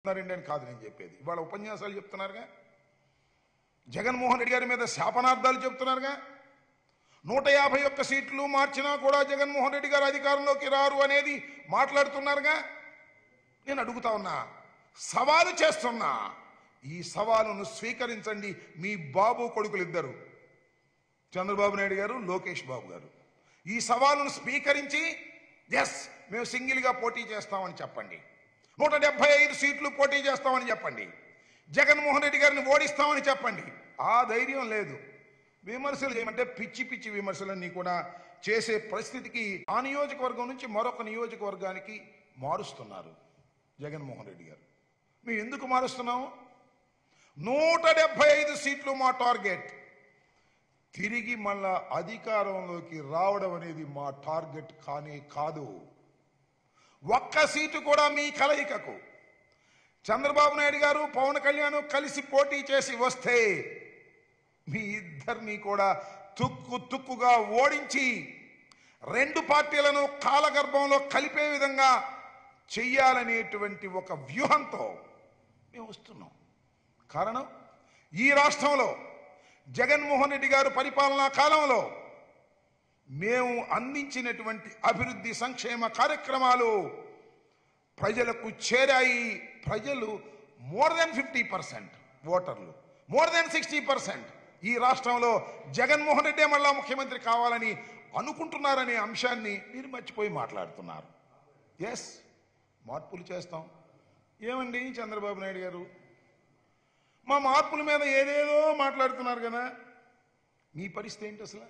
చెప్తున్నారండి అని కాదు నేను చెప్పేది ఇవాళ ఉపన్యాసాలు చెప్తున్నారుగా జగన్మోహన్ రెడ్డి గారి మీద శాపనార్థాలు చెప్తున్నారుగా నూట యాభై ఒక్క సీట్లు మార్చినా కూడా జగన్మోహన్ రెడ్డి గారు అధికారంలోకి రారు అనేది మాట్లాడుతున్నారుగా నేను అడుగుతా ఉన్నా సవాలు చేస్తున్నా ఈ సవాలును స్వీకరించండి మీ బాబు కొడుకులు ఇద్దరు చంద్రబాబు నాయుడు గారు లోకేష్ బాబు గారు ఈ సవాలును స్వీకరించి ఎస్ మేము సింగిల్గా పోటీ చేస్తామని చెప్పండి నూట డెబ్బై ఐదు సీట్లు పోటీ చేస్తామని చెప్పండి జగన్మోహన్ రెడ్డి గారిని ఓడిస్తామని చెప్పండి ఆ ధైర్యం లేదు విమర్శలు చేయమంటే పిచ్చి పిచ్చి విమర్శలన్నీ కూడా చేసే పరిస్థితికి ఆ నియోజకవర్గం నుంచి మరొక నియోజకవర్గానికి మారుస్తున్నారు జగన్మోహన్ రెడ్డి గారు మేము ఎందుకు మారుస్తున్నాము నూట డెబ్బై ఐదు సీట్లు మా టార్గెట్ తిరిగి మళ్ళా అధికారంలోకి రావడం అనేది మా టార్గెట్ కానే కాదు ఒక్క సీటు కూడా మీ కలయికకు చంద్రబాబు నాయుడు గారు పవన్ కళ్యాణ్ కలిసి పోటీ చేసి వస్తే మీ ఇద్దరిని కూడా తుక్కు తుక్కుగా ఓడించి రెండు పార్టీలను కాలగర్భంలో కలిపే విధంగా చెయ్యాలనేటువంటి ఒక వ్యూహంతో మేము వస్తున్నాం కారణం ఈ రాష్ట్రంలో జగన్మోహన్ రెడ్డి గారు పరిపాలనా కాలంలో మేము అందించినటువంటి అభివృద్ధి సంక్షేమ కార్యక్రమాలు ప్రజలకు చేరాయి ప్రజలు మోర్ దెన్ ఫిఫ్టీ పర్సెంట్ ఓటర్లు మోర్ దెన్ సిక్స్టీ పర్సెంట్ ఈ రాష్ట్రంలో జగన్మోహన్ రెడ్డి మళ్ళా ముఖ్యమంత్రి కావాలని అనుకుంటున్నారనే అంశాన్ని మీరు మర్చిపోయి మాట్లాడుతున్నారు ఎస్ మార్పులు చేస్తాం ఏమండి చంద్రబాబు నాయుడు గారు మా మార్పుల మీద ఏదేదో మాట్లాడుతున్నారు కదా మీ పరిస్థితి ఏంటి అసలు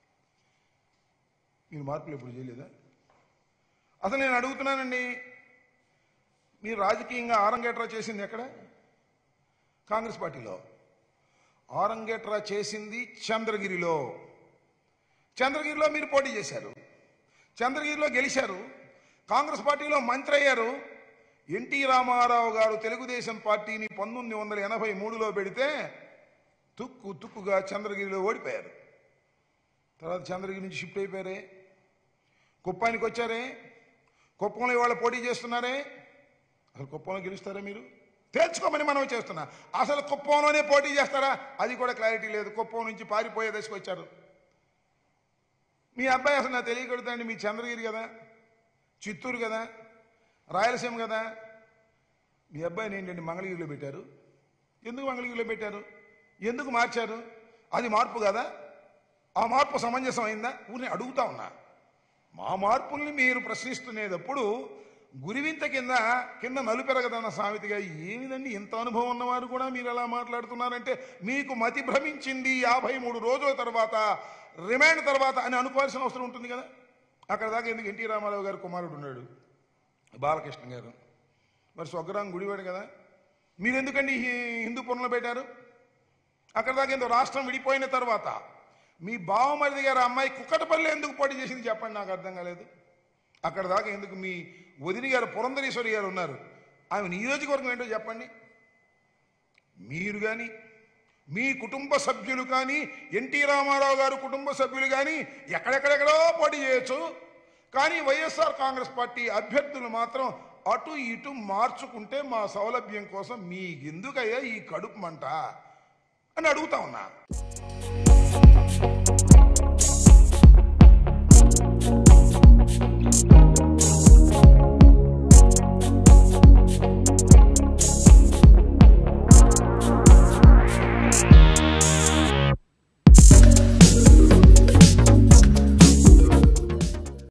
మీరు మార్పులు ఎప్పుడు చేయలేదా అసలు నేను అడుగుతున్నానండి మీరు రాజకీయంగా ఆరంగేట్రా చేసింది ఎక్కడ కాంగ్రెస్ పార్టీలో ఆరంగేట్రా చేసింది చంద్రగిరిలో చంద్రగిరిలో మీరు పోటీ చేశారు చంద్రగిరిలో గెలిచారు కాంగ్రెస్ పార్టీలో మంత్రి అయ్యారు ఎన్టీ రామారావు గారు తెలుగుదేశం పార్టీని పంతొమ్మిది వందల ఎనభై మూడులో పెడితే తుక్కు తుక్కుగా చంద్రగిరిలో ఓడిపోయారు తర్వాత చంద్రగిరి నుంచి షిఫ్ట్ అయిపోయారే కుప్పానికి వచ్చారే కుప్పంలో ఇవాళ పోటీ చేస్తున్నారే అసలు కుప్పంలో గెలుస్తారా మీరు తేల్చుకోమని మనం చేస్తున్నా అసలు కుప్పంలోనే పోటీ చేస్తారా అది కూడా క్లారిటీ లేదు కుప్పం నుంచి పారిపోయే దశకు వచ్చారు మీ అబ్బాయి అసలు నాకు తెలియకూడదండి మీ చంద్రగిరి కదా చిత్తూరు కదా రాయలసీమ కదా మీ అబ్బాయిని ఏంటండి మంగళగిరిలో పెట్టారు ఎందుకు మంగళగిరిలో పెట్టారు ఎందుకు మార్చారు అది మార్పు కదా ఆ మార్పు సమంజసం అయిందా ఊరిని అడుగుతా ఉన్నా మా మార్పుల్ని మీరు ప్రశ్నిస్తునేటప్పుడు గురివింత కింద కింద నలుపెరగదన్న సామెతగా ఏమిదండి ఇంత అనుభవం ఉన్నవారు కూడా మీరు ఎలా మాట్లాడుతున్నారంటే మీకు మతి భ్రమించింది యాభై మూడు రోజుల తర్వాత రిమాండ్ తర్వాత అని అనుకోవాల్సిన అవసరం ఉంటుంది కదా అక్కడ దాకా ఎందుకు ఎన్టీ రామారావు గారు కుమారుడు ఉన్నాడు బాలకృష్ణ గారు మరి స్వగ్రాం గుడివాడు కదా మీరు ఎందుకండి హి- హిందూపురంలో పెట్టారు అక్కడ దాకా ఎందుకు రాష్ట్రం విడిపోయిన తర్వాత మీ బావమరిది గారు అమ్మాయి కుక్కటపల్లి ఎందుకు పోటీ చేసింది చెప్పండి నాకు అర్థం కాలేదు అక్కడ దాకా ఎందుకు మీ వదిని గారు పురంధరేశ్వరి గారు ఉన్నారు ఆమె నియోజకవర్గం ఏంటో చెప్పండి మీరు కానీ మీ కుటుంబ సభ్యులు కానీ ఎన్టీ రామారావు గారు కుటుంబ సభ్యులు కానీ ఎక్కడెక్కడెక్కడో పోటీ చేయొచ్చు కానీ వైఎస్ఆర్ కాంగ్రెస్ పార్టీ అభ్యర్థులు మాత్రం అటు ఇటు మార్చుకుంటే మా సౌలభ్యం కోసం మీకెందుకయ్యా ఈ కడుపు మంట అని అడుగుతా ఉన్నా